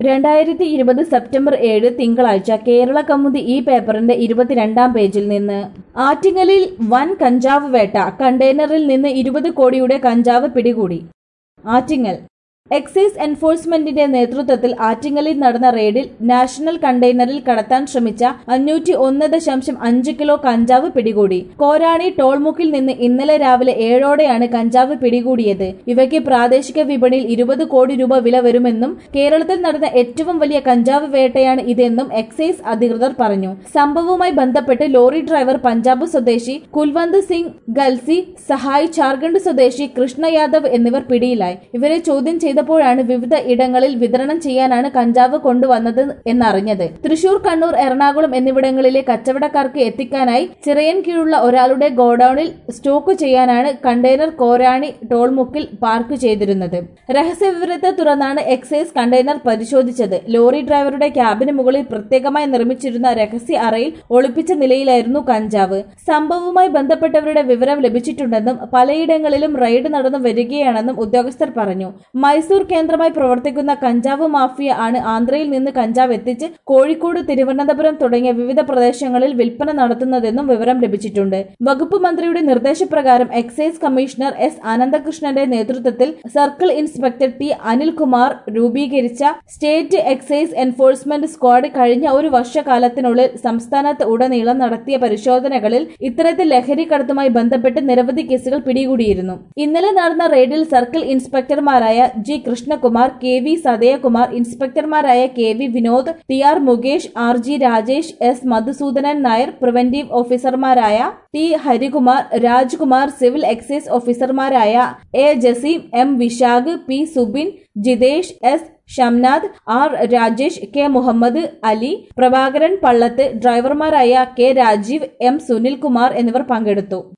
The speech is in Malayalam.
രണ്ടായിരത്തി ഇരുപത് സെപ്റ്റംബർ ഏഴ് തിങ്കളാഴ്ച കേരള കൗമുദി ഈ പേപ്പറിന്റെ ഇരുപത്തിരണ്ടാം പേജിൽ നിന്ന് ആറ്റിങ്ങലിൽ വൻ കഞ്ചാവ് വേട്ട കണ്ടെയ്നറിൽ നിന്ന് ഇരുപത് കോടിയുടെ കഞ്ചാവ് പിടികൂടി ആറ്റിങ്ങൽ എക്സൈസ് എൻഫോഴ്സ്മെന്റിന്റെ നേതൃത്വത്തിൽ ആറ്റിങ്ങലിൽ നടന്ന റെയ്ഡിൽ നാഷണൽ കണ്ടെയ്നറിൽ കടത്താൻ ശ്രമിച്ച അഞ്ഞൂറ്റി ഒന്ന് ദശാംശം അഞ്ച് കിലോ കഞ്ചാവ് പിടികൂടി കോരാണി ടോൾമുക്കിൽ നിന്ന് ഇന്നലെ രാവിലെ ഏഴോടെയാണ് കഞ്ചാവ് പിടികൂടിയത് ഇവയ്ക്ക് പ്രാദേശിക വിപണിയിൽ ഇരുപത് കോടി രൂപ വില വരുമെന്നും കേരളത്തിൽ നടന്ന ഏറ്റവും വലിയ കഞ്ചാവ് വേട്ടയാണ് ഇതെന്നും എക്സൈസ് അധികൃതർ പറഞ്ഞു സംഭവവുമായി ബന്ധപ്പെട്ട് ലോറി ഡ്രൈവർ പഞ്ചാബ് സ്വദേശി കുൽവന്ത് സിംഗ് ഗൽസി സഹായ് ജാർഖണ്ഡ് സ്വദേശി കൃഷ്ണ യാദവ് എന്നിവർ പിടിയിലായി ഇവരെ ചോദ്യം ചെയ്തപ്പോഴാണ് വിവിധ ഇടങ്ങളിൽ വിതരണം ചെയ്യാനാണ് കഞ്ചാവ് കൊണ്ടുവന്നത് എന്നറിഞ്ഞത് തൃശൂർ കണ്ണൂർ എറണാകുളം എന്നിവിടങ്ങളിലെ കച്ചവടക്കാർക്ക് എത്തിക്കാനായി ചിറയൻകീഴുള്ള ഒരാളുടെ ഗോഡൌണിൽ സ്റ്റോക്ക് ചെയ്യാനാണ് കണ്ടെയ്നർ കോരാണി ടോൾമുക്കിൽ പാർക്ക് ചെയ്തിരുന്നത് രഹസ്യവിവരത്തെ തുടർന്നാണ് എക്സൈസ് കണ്ടെയ്നർ പരിശോധിച്ചത് ലോറി ഡ്രൈവറുടെ ക്യാബിന് മുകളിൽ പ്രത്യേകമായി നിർമ്മിച്ചിരുന്ന രഹസ്യ അറയിൽ ഒളിപ്പിച്ച നിലയിലായിരുന്നു കഞ്ചാവ് സംഭവവുമായി ബന്ധപ്പെട്ടവരുടെ വിവരം ലഭിച്ചിട്ടുണ്ടെന്നും പലയിടങ്ങളിലും റെയ്ഡ് നടന്നു വരികയാണെന്നും ഉദ്യോഗസ്ഥർ പറഞ്ഞു മൈസൂർ കേന്ദ്രമായി പ്രവർത്തിക്കുന്ന കഞ്ചാവ് മാഫിയ ആണ് ആന്ധ്രയിൽ നിന്ന് കഞ്ചാവ് എത്തിച്ച് കോഴിക്കോട് തിരുവനന്തപുരം തുടങ്ങിയ വിവിധ പ്രദേശങ്ങളിൽ വിൽപ്പന നടത്തുന്നതെന്നും വിവരം ലഭിച്ചിട്ടുണ്ട് വകുപ്പ് മന്ത്രിയുടെ നിർദ്ദേശപ്രകാരം എക്സൈസ് കമ്മീഷണർ എസ് അനന്തകൃഷ്ണന്റെ നേതൃത്വത്തിൽ സർക്കിൾ ഇൻസ്പെക്ടർ ടി അനിൽകുമാർ രൂപീകരിച്ച സ്റ്റേറ്റ് എക്സൈസ് എൻഫോഴ്സ്മെന്റ് സ്ക്വാഡ് കഴിഞ്ഞ ഒരു വർഷക്കാലത്തിനുള്ളിൽ സംസ്ഥാനത്ത് ഉടനീളം നടത്തിയ പരിശോധനകളിൽ ഇത്തരത്തിൽ ലഹരി കടത്തുമായി ബന്ധപ്പെട്ട് നിരവധി കേസുകൾ പിടികൂടിയിരുന്നു ഇന്നലെ നടന്ന റെയ്ഡിൽ സർക്കിൾ ഇൻസ്പെക്ടർമാരായ G Krishnakumar K V Sadayakumar ഇൻസ്പെക്ടർമാരായ K V Vinod T R Mukesh R G Rajesh S Madhusoodanan Nair preventive ഓഫീസർമാരായ T Harikumar Rajkumar civil excise ഓഫീസർമാരായ A Jaseem M Vishakh P Subin Jithesh S Shamnath R Rajesh K Muhammad Ali Prabhakaran Pallath ഡ്രൈവർമാരായ കെ രാജീവ് എം സുനിൽകുമാർ എന്നിവർ പങ്കെടുത്തു